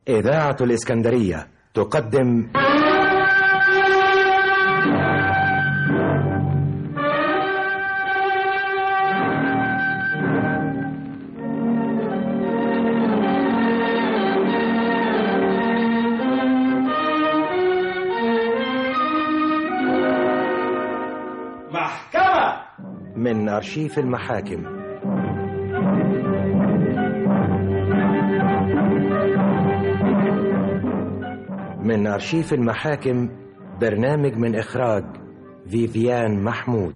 إذاعة الإسكندرية تقدم محكمة من أرشيف المحاكم من أرشيف المحاكم برنامج من إخراج فيفيان محمود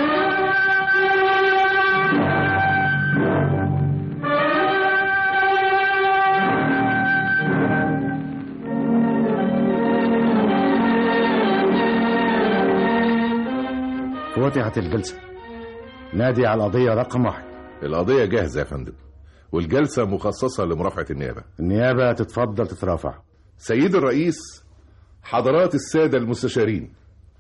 فتحت الجلسة نادي على القضية رقم واحد القضية جاهزة يا فندم والجلسة مخصصة لمرافعة النيابة النيابة تتفضل تترافع سيد الرئيس حضرات السادة المستشارين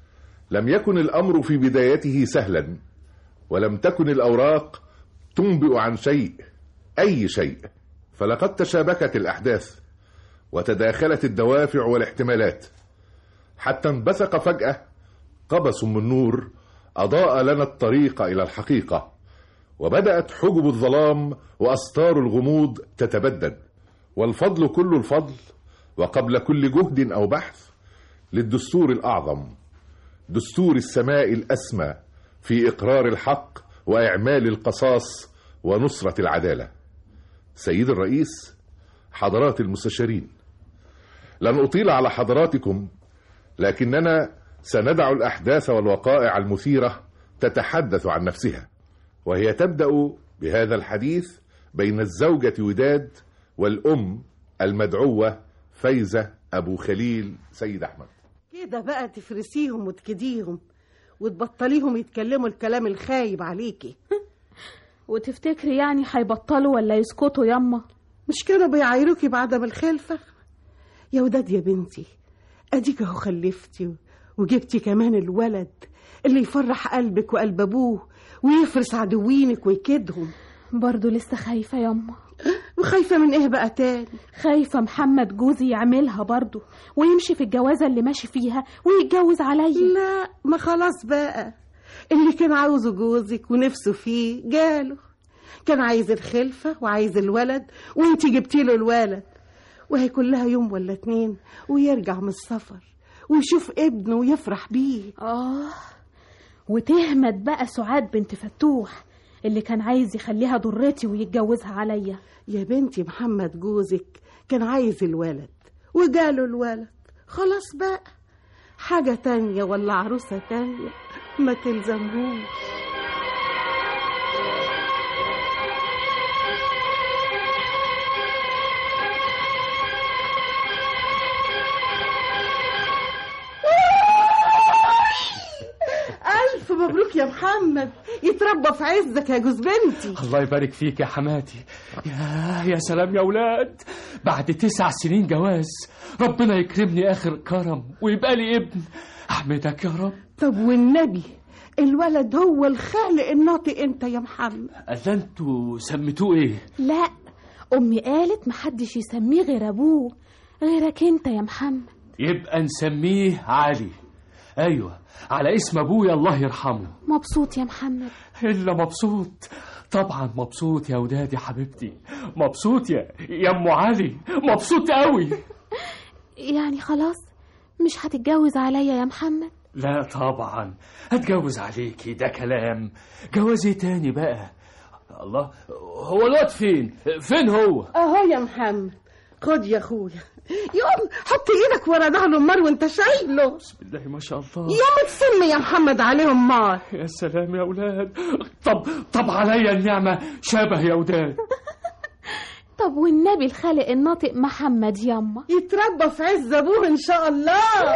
لم يكن الأمر في بدايته سهلا ولم تكن الأوراق تنبئ عن شيء أي شيء فلقد تشابكت الأحداث وتداخلت الدوافع والاحتمالات حتى انبثق فجأة قبس من نور أضاء لنا الطريق إلى الحقيقة وبدأت حجب الظلام وأستار الغموض تتبدد والفضل كل الفضل وقبل كل جهد أو بحث للدستور الأعظم دستور السماء الأسمى في إقرار الحق وإعمال القصاص ونصرة العدالة سيد الرئيس حضرات المستشارين لن أطيل على حضراتكم لكننا سندع الأحداث والوقائع المثيرة تتحدث عن نفسها وهي تبدأ بهذا الحديث بين الزوجة وداد والأم المدعوة فايزة أبو خليل سيد أحمد كده بقى تفرسيهم وتكديهم وتبطليهم يتكلموا الكلام الخايب عليكي وتفتكري يعني هيبطلوا ولا يسكتوا ياما مش كانوا بيعايروكي بعدم الخلفة يا وداد يا بنتي اديك اهو خلفتي وجبتي كمان الولد اللي يفرح قلبك وقلب ابوه ويفرس عدوينك ويكيدهم برضو لسه خايفة ياما وخايفة من ايه بقى تاني خايفة محمد جوزي يعملها برضو ويمشي في الجوازة اللي ماشي فيها ويتجوز عليا لا ما خلاص بقى اللي كان عاوزه جوزك ونفسه فيه جاله كان عايز الخلفة وعايز الولد وانتي جبتي له الولد وهي كلها يوم ولا اتنين ويرجع من السفر ويشوف ابنه ويفرح بيه آه وتهمت بقى سعاد بنت فتوح اللي كان عايز يخليها ضرتي ويتجوزها عليا يا بنتي محمد جوزك كان عايز الولد وجاله الولد خلاص بقى حاجة تانية ولا عروسة تانية ما تلزمهوش ألف مبروك يا محمد يتربى في عزك يا جوز بنتي الله يبارك فيك يا حماتي يا يا سلام يا ولاد بعد تسع سنين جواز ربنا يكرمني آخر كرم ويبقى لي ابن أحمدك يا رب طب والنبي الولد هو الخالق الناطق انت يا محمد ألا انتوا سميتوه ايه لا أمي قالت محدش يسميه غير أبوه غيرك أنت يا محمد يبقى نسميه علي ايوه على اسم ابويا الله يرحمه مبسوط يا محمد الا مبسوط طبعا مبسوط يا وداد يا حبيبتي مبسوط يا يا ام علي مبسوط قوي يعني خلاص مش هتتجوز عليا يا محمد لا طبعا هتجوز عليكي ده كلام جواز ايه تاني بقى الله هو الواد فين فين هو اهو يا محمد خد يا اخويا يوم حط ايدك ورا ظهر النار وانت شايله بسم الله ما شاء الله يوم تسمي يا محمد عليهم مار يا سلام يا اولاد طب طب عليا النعمه شبه يا وداد طب والنبي الخالق الناطق محمد ياما يتربى في عز ابوه ان شاء الله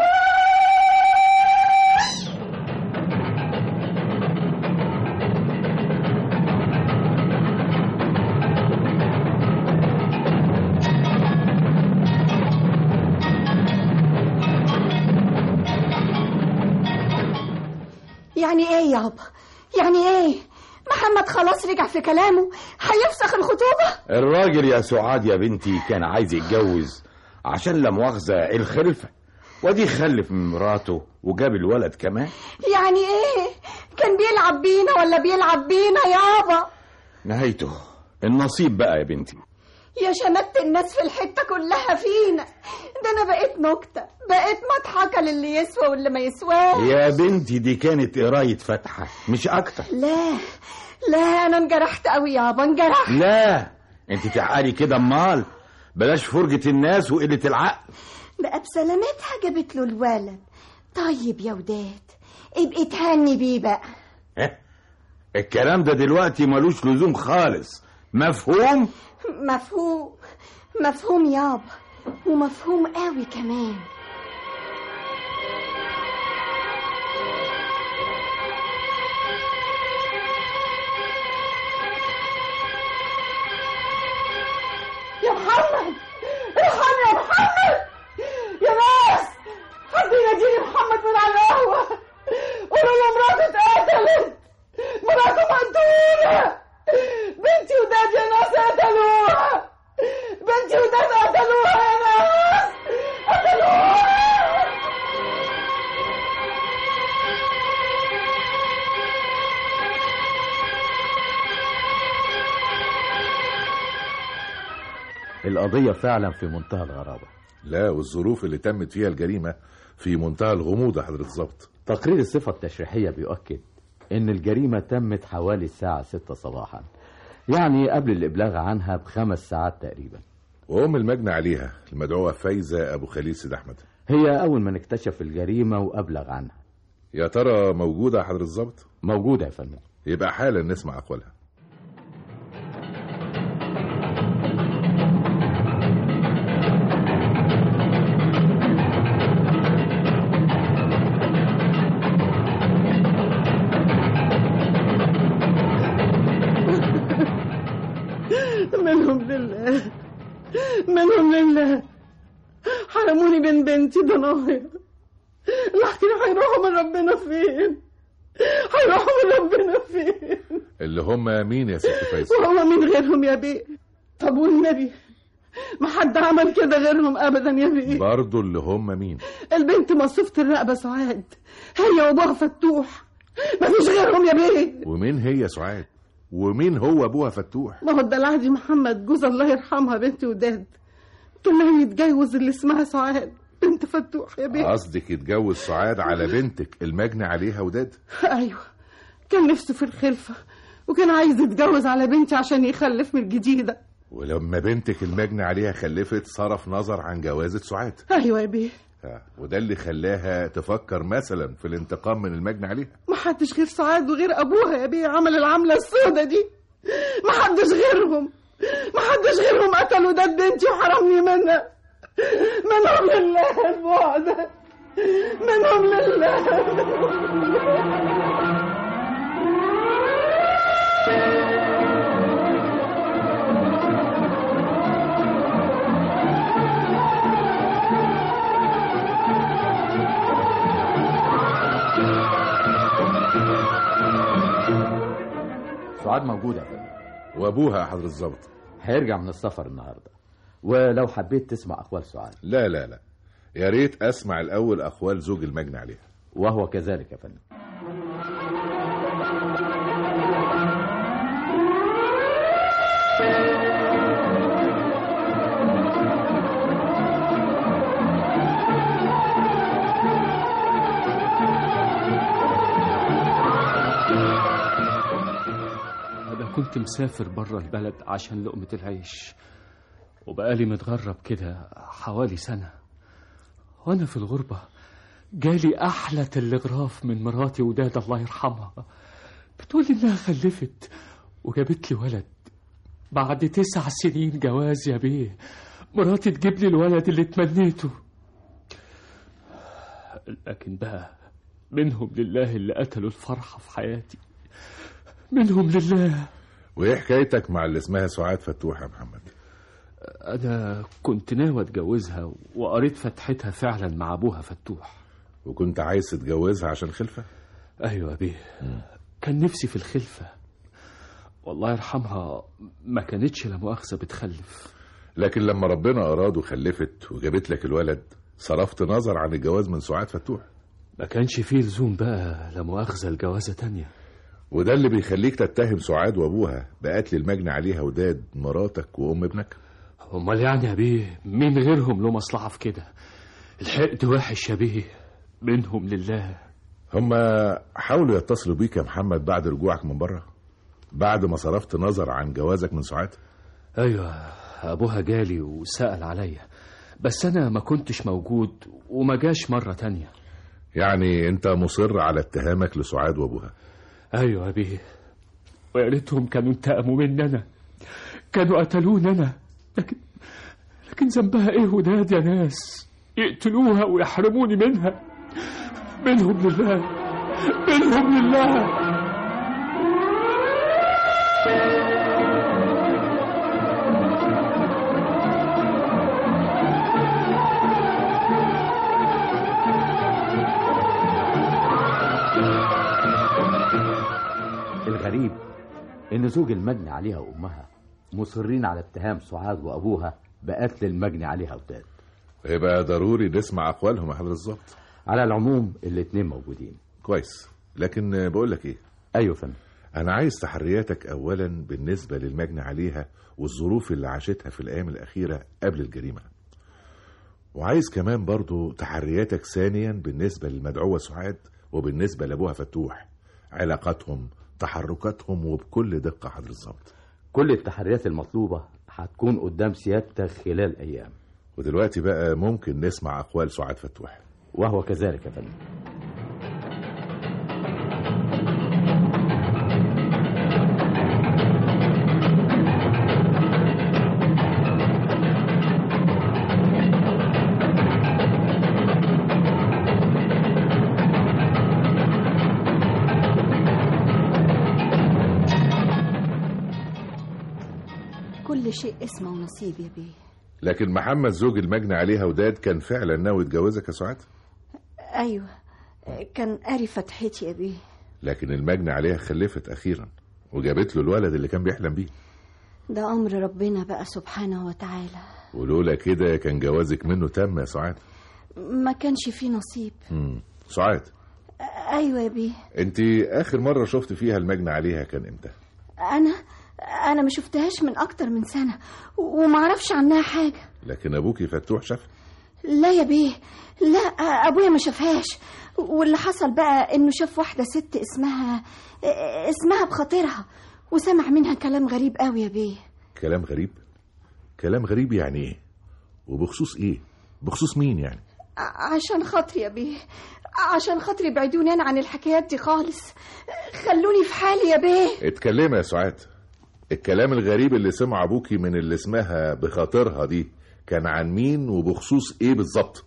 يعني ايه يابا يعني ايه محمد خلاص رجع في كلامه هيفسخ الخطوبة الراجل يا سعاد يا بنتي كان عايز يتجوز عشان لا مؤاخذة الخلفة ودي خلف من مراته وجاب الولد كمان يعني ايه كان بيلعب بينا ولا بيلعب بينا يابا نهايته النصيب بقى يا بنتي يا شمت الناس في الحتة كلها فينا ده انا بقيت نكتة بقيت مضحكة للي يسوى واللي ما يسواش يا بنتي دي كانت قراية فاتحة مش أكتر لا لا انا انجرحت قوي يابا انجرحت لا انت تعالي كده امال بلاش فرجة الناس وقلة العقل بقى بسلامتها جابت له الولد طيب يا وداد ابقي تهني بيه بقى اه؟ الكلام ده دلوقتي ملوش لزوم خالص مفهوم مفهوم مفهوم يابا ومفهوم قوي كمان يا محمد ارحمني يا محمد يا ناس حد يناديني محمد من على القهوة قولوا له مراته اتقتلت مراته مقتولة بنتي وداد يا ناس قتلوها بنتي وداد قتلوها يا ناس قتلوها القضية فعلا في منتهى الغرابة لا والظروف اللي تمت فيها الجريمة في منتهى الغموض يا حضرة الظابط تقرير الصفة التشريحية بيؤكد إن الجريمة تمت حوالي الساعة 6 صباحا يعني قبل الإبلاغ عنها بخمس ساعات تقريبا وأم المجني عليها المدعوة فايزة أبو خليل سيد أحمد هي أول ما نكتشف الجريمة وأبلغ عنها يا ترى موجودة يا حضرة الظابط موجودة يا فندم يبقى حالا نسمع أقوالها منهم لله منهم لله حرموني من بنتي ضنايا لكن هيروحوا من ربنا فين هيروحوا من ربنا فين اللي هم مين يا ست فايزة وهو مين غيرهم يا بيه طب والنبي ما حد عمل كده غيرهم ابدا يا بيه برضه اللي هم مين البنت مصفة الرقبة سعاد هي وابوها فتوح مفيش غيرهم يا بيه ومين هي سعاد ومين هو أبوها فتوح ما هو الدلعدي محمد جوز الله يرحمها بنتي وداد قلت لها يتجوز اللي اسمها سعاد بنت فتوح يا بيه قصدك يتجوز سعاد على بنتك المجني عليها وداد ايوه كان نفسه في الخلفة وكان عايز يتجوز على بنتي عشان يخلف من الجديدة ولما بنتك المجني عليها خلفت صرف نظر عن جوازة سعاد ايوه يا بيه آه، وده اللي خلاها تفكر مثلا في الانتقام من المجني عليها ما حدش غير سعاد وغير ابوها يا بيه عمل العملة السودة دي ما حدش غيرهم ما حدش غيرهم قتلوا ده بنتي وحرمني منها منهم لله البعد منهم لله سعاد موجودة يا فندم وابوها يا حضرة الظابط هيرجع من السفر النهاردة ولو حبيت تسمع أقوال سعاد لا لا لا يا ريت اسمع الاول اقوال زوج المجني عليها وهو كذلك يا فندم أنا كنت مسافر بره البلد عشان لقمة العيش وبقالي متغرب كده حوالي سنة وأنا في الغربة جالي أحلى تلغراف من مراتي وداد الله يرحمها بتقول إنها خلفت وجابت لي ولد بعد تسع سنين جواز يا بيه مراتي تجيب لي الولد اللي تمنيته لكن بقى منهم لله اللي قتلوا الفرحة في حياتي منهم لله وايه حكايتك مع اللي اسمها سعاد فتوح يا محمد أنا كنت ناوي أتجوزها وقريت فتحتها فعلا مع أبوها فتوح وكنت عايز تتجوزها عشان خلفة أيوة يا بيه كان نفسي في الخلفة والله يرحمها ما كانتش لا مؤاخذة بتخلف لكن لما ربنا اراد وخلفت وجابت لك الولد صرفت نظر عن الجواز من سعاد فتوح ما كانش فيه لزوم بقى لا مؤاخذة الجوازة تانية وده اللي بيخليك تتهم سعاد وابوها بقتل المجني عليها وداد مراتك وام ابنك امال يعني يا بيه مين غيرهم له مصلحة في كده الحقد وحش يا بيه منهم لله هما حاولوا يتصلوا بيك يا محمد بعد رجوعك من بره بعد ما صرفت نظر عن جوازك من سعاد ايوه ابوها جالي وسأل عليا بس انا ما كنتش موجود وما جاش مرة تانية يعني انت مصر على اتهامك لسعاد وابوها ايوه يا بيه ويا ريتهم كانوا انتقموا مني انا كانوا قتلوني انا لكن لكن ذنبها ايه وداد يا ناس يقتلوها ويحرموني منها منهم لله منهم لله الغريب ان زوج المجني عليها وامها مصرين على اتهام سعاد وابوها بقتل المجني عليها وداد يبقى ضروري نسمع اقوالهم يا حضرة الظابط على العموم الاتنين موجودين كويس لكن بقول لك ايه ايوه فندم انا عايز تحرياتك اولا بالنسبه للمجني عليها والظروف اللي عاشتها في الايام الاخيره قبل الجريمه وعايز كمان برضو تحرياتك ثانيا بالنسبه للمدعوه سعاد وبالنسبه لابوها فتوح علاقاتهم تحركاتهم وبكل دقه حضر الظابط كل التحريات المطلوبة هتكون قدام سيادتك خلال أيام ودلوقتي بقى ممكن نسمع اقوال سعاد فتوح وهو كذلك يا فندم كل شيء اسمه ونصيب يا بيه لكن محمد زوج المجني عليها وداد كان فعلا ناوي يتجوزك يا سعاد ايوه كان قاري فتحتي يا بيه لكن المجني عليها خلفت اخيرا وجابت له الولد اللي كان بيحلم بيه ده امر ربنا بقى سبحانه وتعالى ولولا كده كان جوازك منه تم يا سعاد ما كانش فيه نصيب مم. سعاد ايوه يا بيه انت اخر مره شفت فيها المجني عليها كان امتى انا انا ما شفتهاش من اكتر من سنه ومعرفش عنها حاجه لكن ابوكي فتوح شاف لا يا بيه لا ابويا ما شافهاش واللي حصل بقى انه شاف واحده ست اسمها اسمها بخاطرها وسمع منها كلام غريب قوي يا بيه كلام غريب كلام غريب يعني ايه وبخصوص ايه بخصوص مين يعني ع- عشان خاطري يا بيه عشان خاطري ابعدوني انا عن الحكايات دي خالص خلوني في حالي يا بيه اتكلمي يا سعاد الكلام الغريب اللي سمع ابوكي من اللي اسمها بخاطرها دي كان عن مين وبخصوص ايه بالظبط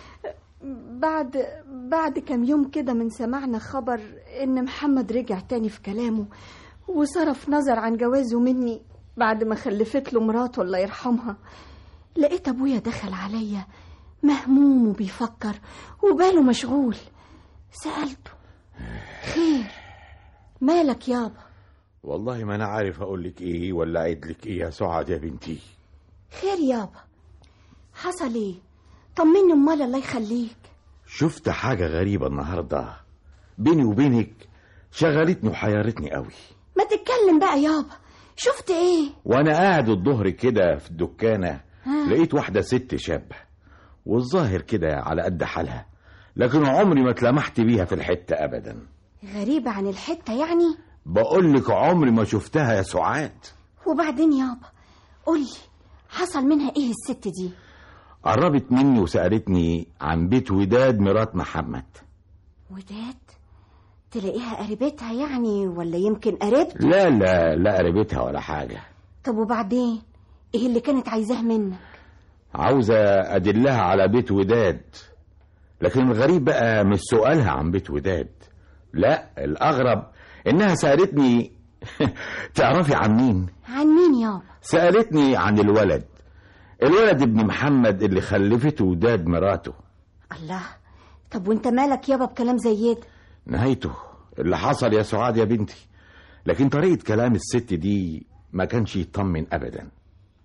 بعد بعد كام يوم كده من سمعنا خبر ان محمد رجع تاني في كلامه وصرف نظر عن جوازه مني بعد ما خلفت له مراته الله يرحمها لقيت ابويا دخل عليا مهموم وبيفكر وباله مشغول سألته خير مالك يابا والله ما انا عارف اقول لك ايه ولا اعيد لك ايه يا سعاد يا بنتي خير يابا حصل ايه طمني امال الله يخليك شفت حاجة غريبة النهاردة بيني وبينك شغلتني وحيرتني قوي ما تتكلم بقى يابا شفت ايه وانا قاعد الظهر كده في الدكانة ها. لقيت واحدة ست شابة والظاهر كده على قد حالها لكن عمري ما اتلمحت بيها في الحتة ابدا غريبة عن الحتة يعني بقول لك عمري ما شفتها يا سعاد وبعدين يابا قولي حصل منها ايه الست دي قربت مني وسألتني عن بيت وداد مرات محمد وداد تلاقيها قريبتها يعني ولا يمكن قريبت لا لا لا قريبتها ولا حاجة طب وبعدين ايه اللي كانت عايزاه منك عاوزة أدلها على بيت وداد لكن الغريب بقى مش سؤالها عن بيت وداد لا الأغرب إنها سألتني تعرفي عن مين؟ عن مين يابا سألتني عن الولد الولد ابن محمد اللي خلفته وداد مراته الله طب وانت مالك يابا بكلام زي ده نهايته اللي حصل يا سعاد يا بنتي لكن طريقة كلام الست دي ما كانش يطمن أبدا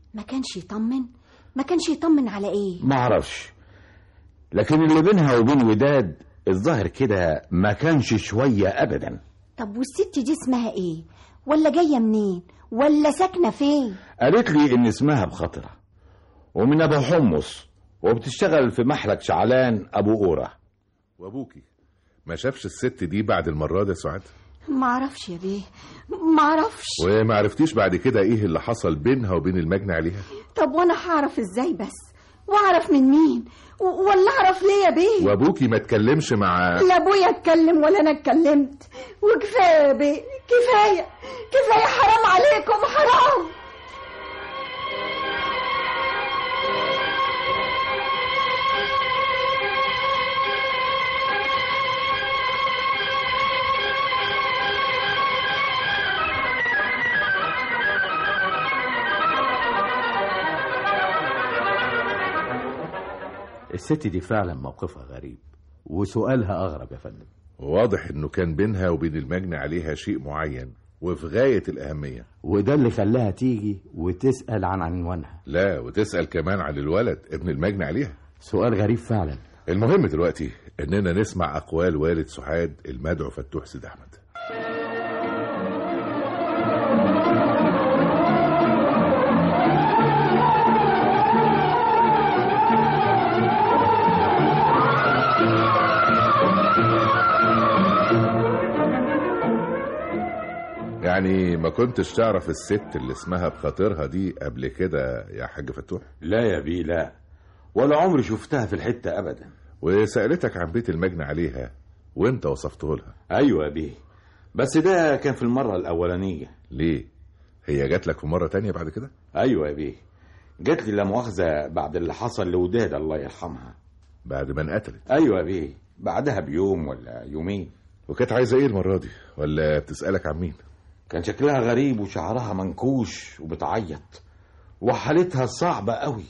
ما كانش يطمن ما كانش يطمن على ايه ما اعرفش لكن اللي بينها وبين وداد الظاهر كده ما كانش شوية ابدا طب والست دي اسمها ايه ولا جايه منين ولا ساكنه فين قالت لي ان اسمها بخاطرة ومن ابو حمص وبتشتغل في محلك شعلان ابو قورة وابوكي ما شافش الست دي بعد المرة دي يا سعاد ما اعرفش يا بيه ما اعرفش وما عرفتيش بعد كده ايه اللي حصل بينها وبين المجني عليها طب وانا هعرف ازاي بس واعرف من مين و- ولا اعرف ليه يا بيه وابوكي ما اتكلمش مع لا ابويا اتكلم ولا انا اتكلمت وكفايه يا بيه كفايه كفايه حرام عليكم حرام الست دي فعلا موقفها غريب وسؤالها أغرب يا فندم واضح انه كان بينها وبين المجني عليها شيء معين وفي غاية الأهمية وده اللي خلاها تيجي وتسأل عن عنوانها لا وتسأل كمان عن الولد ابن المجني عليها سؤال غريب فعلا المهم دلوقتي اننا نسمع اقوال والد سعاد المدعو فتوح سيد احمد يعني ما كنتش تعرف الست اللي اسمها بخاطرها دي قبل كده يا حاج فتوح لا يا بيه لا ولا عمري شفتها في الحتة ابدا وسألتك عن بيت المجني عليها وانت وصفته لها ايوه يا بيه بس ده كان في المرة الاولانية ليه هي جات لك في مرة تانية بعد كده ايوه يا بيه جات لي لا مؤاخذة بعد اللي حصل لوداد الله يرحمها بعد ما انقتلت ايوه يا بيه بعدها بيوم ولا يومين وكانت عايزة ايه المرة دي ولا بتسألك عن مين كان شكلها غريب وشعرها منكوش وبتعيط وحالتها صعبة قوي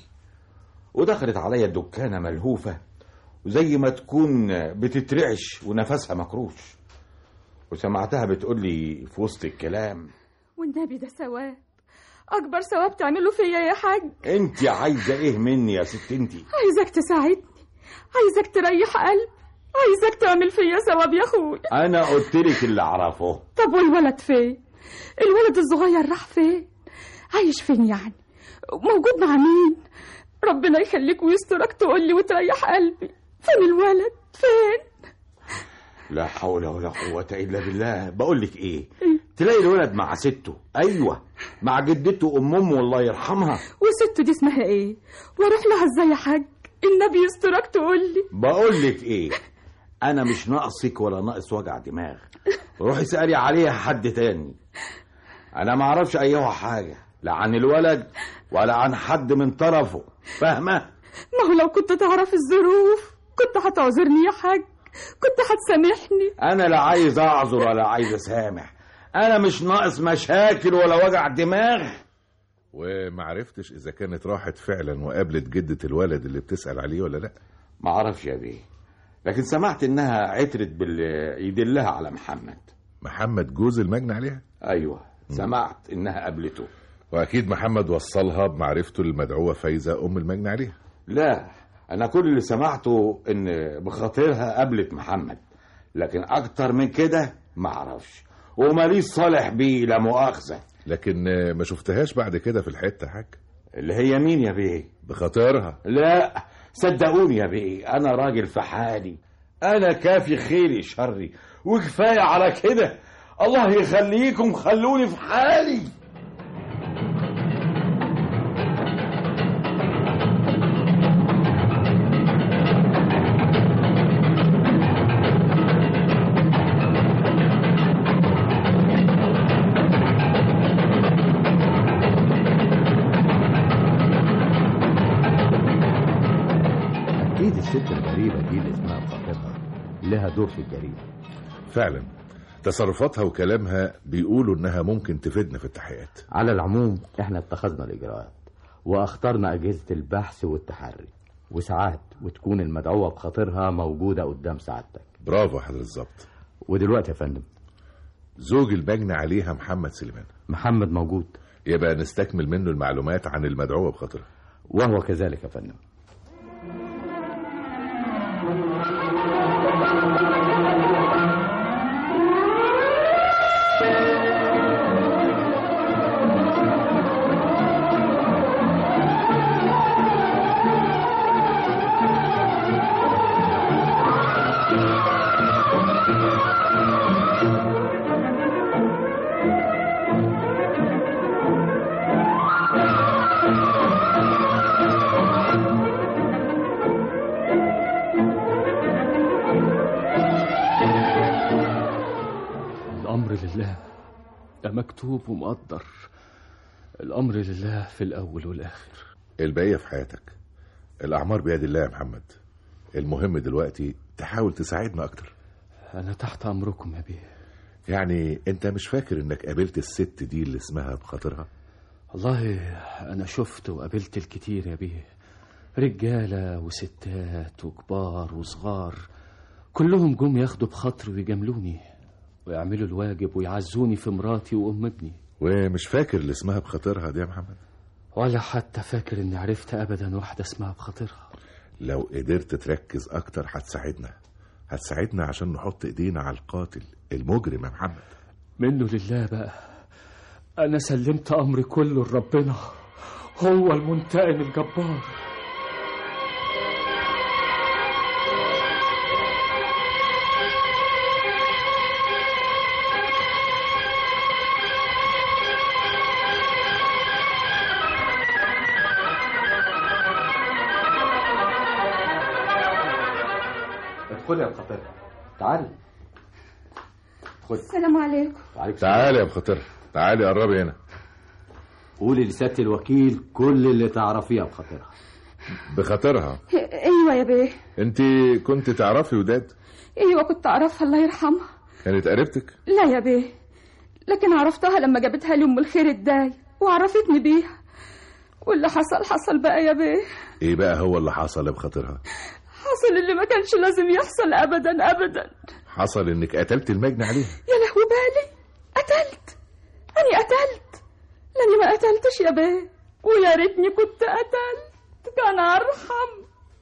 ودخلت عليا الدكانة ملهوفة وزي ما تكون بتترعش ونفسها مكروش وسمعتها بتقول لي في وسط الكلام والنبي ده ثواب اكبر ثواب تعمله فيا يا حاج انت عايزة ايه مني يا ست انت عايزك تساعدني عايزك تريح قلبي عايزك تعمل فيا ثواب يا اخوي انا قلت لك اللي اعرفه طب والولد فين الولد الصغير راح فين عايش فين يعني موجود مع مين ربنا يخليك ويسترك تقول لي وتريح قلبي فين الولد فين لا حول ولا قوة إلا بالله بقول لك إيه تلاقي الولد مع سته أيوة مع جدته أم أمه الله يرحمها وسته دي اسمها ايه واروح لها ازاي يا حاج النبي يسترك تقول لي بقول لك إيه أنا مش ناقصك ولا ناقص وجع دماغ روحي اسألي عليها حد تاني أنا ما أعرفش أيها حاجة لا عن الولد ولا عن حد من طرفه فاهمة ما هو لو كنت تعرف الظروف كنت هتعذرني يا حاج كنت هتسامحني أنا لا عايز أعذر ولا عايز أسامح أنا مش ناقص مشاكل ولا وجع دماغ ومعرفتش اذا كانت راحت فعلا وقابلت جدة الولد اللي بتسأل عليه ولا لا ما اعرفش يا بيه لكن سمعت انها عترت باللي يدلها على محمد محمد جوز المجني عليها ايوه سمعت انها قابلته واكيد محمد وصلها بمعرفته المدعوة فايزة ام المجني عليها لا انا كل اللي سمعته ان بخاطرها قابلت محمد لكن اكتر من كده ما اعرفش وماليش صالح بيه لا مؤاخذه لكن آه، ما شفتهاش بعد كده في الحتة حاج اللي هي مين يا بيه بخاطرها لا صدقوني يا بيه انا راجل في حالي انا كافي خيري شري وكفايه على كده الله يخليكم خلوني في حالي أكيد الست الغريبة دي اللي اسمها بخاطرها لها دور في الجريمة فعلا تصرفاتها وكلامها بيقولوا انها ممكن تفيدنا في التحقيقات على العموم احنا اتخذنا الإجراءات واخترنا أجهزة البحث والتحري وساعات وتكون المدعوة بخاطرها موجودة قدام سعادتك برافو يا حضرة الظبط ودلوقتي يا فندم زوج المجني عليها محمد سليمان محمد موجود يبقى نستكمل منه المعلومات عن المدعوة بخاطرها وهو كذلك يا فندم الأمر لله ده مكتوب ومقدر الأمر لله في الأول والآخر البقية في حياتك الأعمار بيد الله يا محمد المهم دلوقتي تحاول تساعدنا أكتر أنا تحت أمركم يا بيه يعني أنت مش فاكر إنك قابلت الست دي اللي اسمها بخاطرها والله أنا شفت وقابلت الكتير يا بيه رجالة وستات وكبار وصغار كلهم جم ياخدوا بخاطري ويجاملوني ويعملوا الواجب ويعزوني في مراتي وأم ابني ومش فاكر اللي اسمها بخاطرها دي يا محمد ولا حتى فاكر إني عرفت أبدا واحدة اسمها بخاطرها لو قدرت تركز أكتر هتساعدنا هتساعدنا عشان نحط إيدينا على القاتل المجرم يا محمد منه لله بقى أنا سلمت أمري كله لربنا هو المنتقم الجبار ادخلي يا بخاطرها تعالي السلام عليكم تعالي يا بخاطرها تعالي قربي هنا قولي لسيادة الوكيل كل اللي تعرفيه بخاطرها بخاطرها ايوه يا بيه انت كنت تعرفي وداد ايوه كنت اعرفها الله يرحمها كانت قريبتك لا يا بيه لكن عرفتها لما جابتها لي ام الخير الداي وعرفتني بيها واللي حصل حصل بقى يا بيه ايه بقى هو اللي حصل يا بخاطرها حصل اللي ما كانش لازم يحصل ابدا ابدا حصل انك قتلت المجني عليها يا لهوي بالي قتلت اني قتلت لاني ما قتلتش يا بيه ويا ريتني كنت قتلت كان ارحم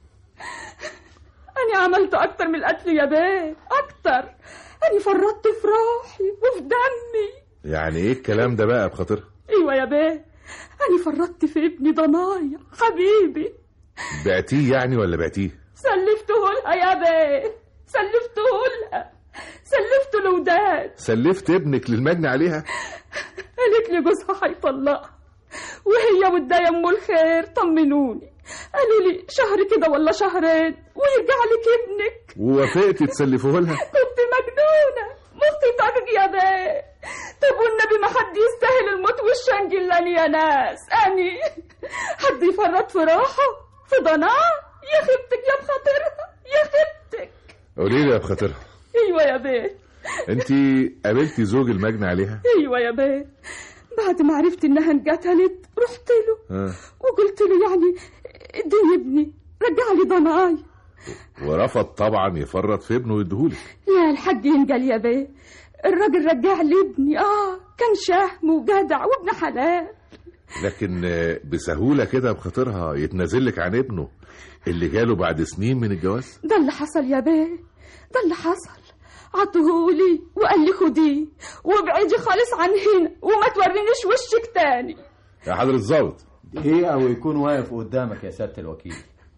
اني عملت اكتر من القتل يا بيه اكتر اني فرطت في روحي وفي دمي يعني ايه الكلام ده بقى يا بخاطرها ايوه يا بيه اني فرطت في ابني ضنايا حبيبي بعتيه يعني ولا بعتيه سلفته لها يا بيه سلفته لها سلفته لوداد سلفت ابنك للمجني عليها قالت لي جوزها هيطلقها وهي والداية ام الخير طمنوني قالوا لي شهر كده ولا شهرين ويرجع لك ابنك ووافقتي تسلفوه لها كنت مجنونة مخي طاقك يا بيه طب والنبي ما حد يستاهل الموت والشنج الا أنا يا ناس اني حد يفرط في روحه في ضناه يا خيبتك يا بخاطرها يا خيبتك قولي لي يا بخاطرها ايوه يا بيه انت قابلتي زوج المجني عليها ايوه يا بيه بعد ما عرفت انها انقتلت رحت له ها وقلت له يعني اديني ابني رجع لي ضناي ورفض طبعا يفرط في ابنه ويديهولك لا الحاج ينقل يا بيه الراجل رجع لي ابني اه كان شهم وجدع وابن حلال لكن آه، بسهولة كده بخاطرها يتنازلك عن ابنه اللي جاله بعد سنين من الجواز ده اللي حصل يا بيه ده اللي حصل عطهولي وقال لي خديه وابعدي خالص عن هنا وما تورينيش وشك تاني يا حضرة الظابط دقيقة ويكون واقف قدامك يا سيادة الوكيل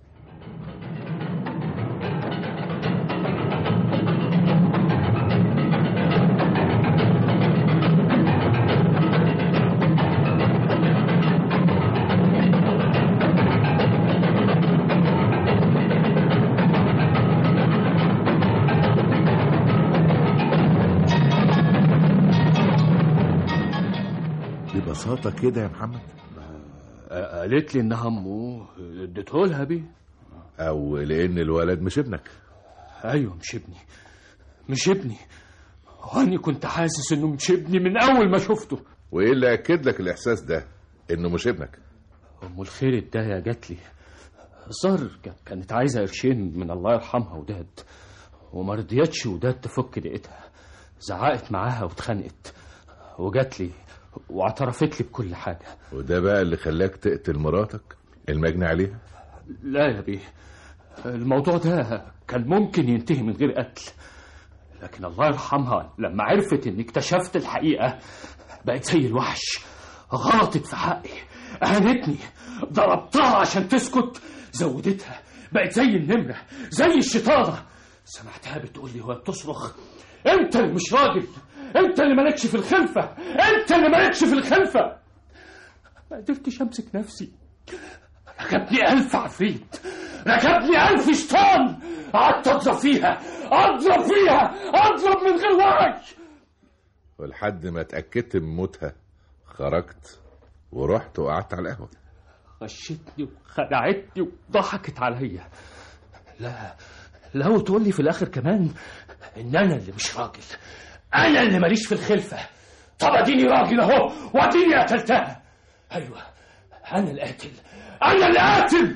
ببساطة كده يا محمد قالت لي انها امه اديته لها بيه او لان الولد مش ابنك ايوه مش ابني مش ابني واني كنت حاسس انه مش ابني من اول ما شفته وايه اللي اكد لك الاحساس ده انه مش ابنك ام الخير الدايه جات لي الظاهر كان- كانت عايزه قرشين من الله يرحمها وداد وما رضيتش وداد تفك دقتها زعقت معاها واتخانقت وجات لي واعترفت لي بكل حاجة وده بقى اللي خلاك تقتل مراتك المجني عليها لا يا بيه الموضوع ده كان ممكن ينتهي من غير قتل لكن الله يرحمها لما عرفت اني اكتشفت الحقيقة بقت زي الوحش غلطت في حقي اهانتني ضربتها عشان تسكت زودتها بقت زي النمرة زي الشيطانة سمعتها بتقول لي وهي بتصرخ انت اللي مش راجل انت اللي مالكش في الخلفة انت اللي مالكش في الخلفة ما قدرتش امسك نفسي ركبني ألف عفريت ركبني ألف شيطان قعدت أضرب فيها أضرب فيها أضرب من غير وعي ولحد ما اتأكدت من موتها خرجت ورحت وقعدت على القهوة غشتني وخدعتني وضحكت عليا لا لا وتقول لي في الآخر كمان إن أنا اللي مش راجل أنا اللي ماليش في الخلفة طب أديني راجل أهو وأديني قتلتها أيوه أنا القاتل أنا اللي قاتل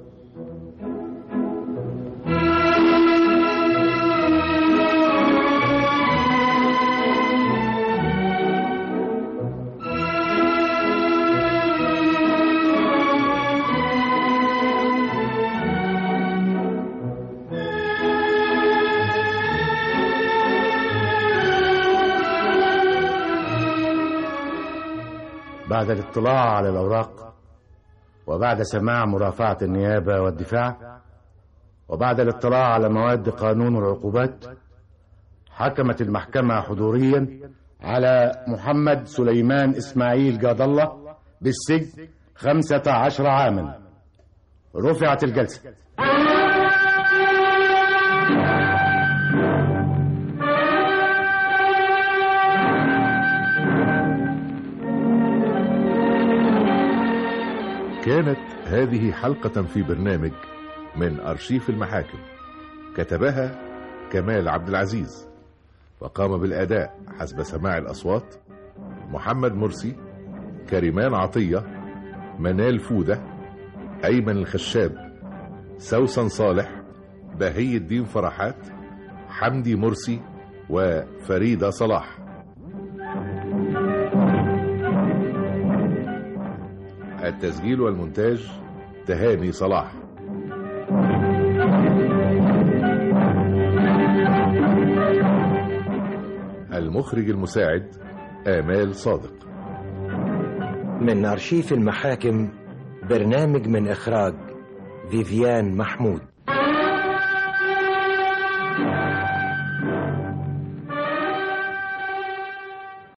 بعد الاطلاع على الأوراق وبعد سماع مرافعة النيابة والدفاع وبعد الاطلاع على مواد قانون العقوبات حكمت المحكمة حضوريا على محمد سليمان إسماعيل جاد الله بالسجن خمسة عشر عاما رفعت الجلسة كانت هذه حلقة في برنامج من أرشيف المحاكم كتبها كمال عبد العزيز وقام بالأداء حسب سماع الأصوات محمد مرسي كريمان عطية منال فودة أيمن الخشاب سوسن صالح بهي الدين فرحات حمدي مرسي وفريدة صلاح التسجيل والمونتاج تهاني صلاح المخرج المساعد آمال صادق من أرشيف المحاكم برنامج من إخراج فيفيان محمود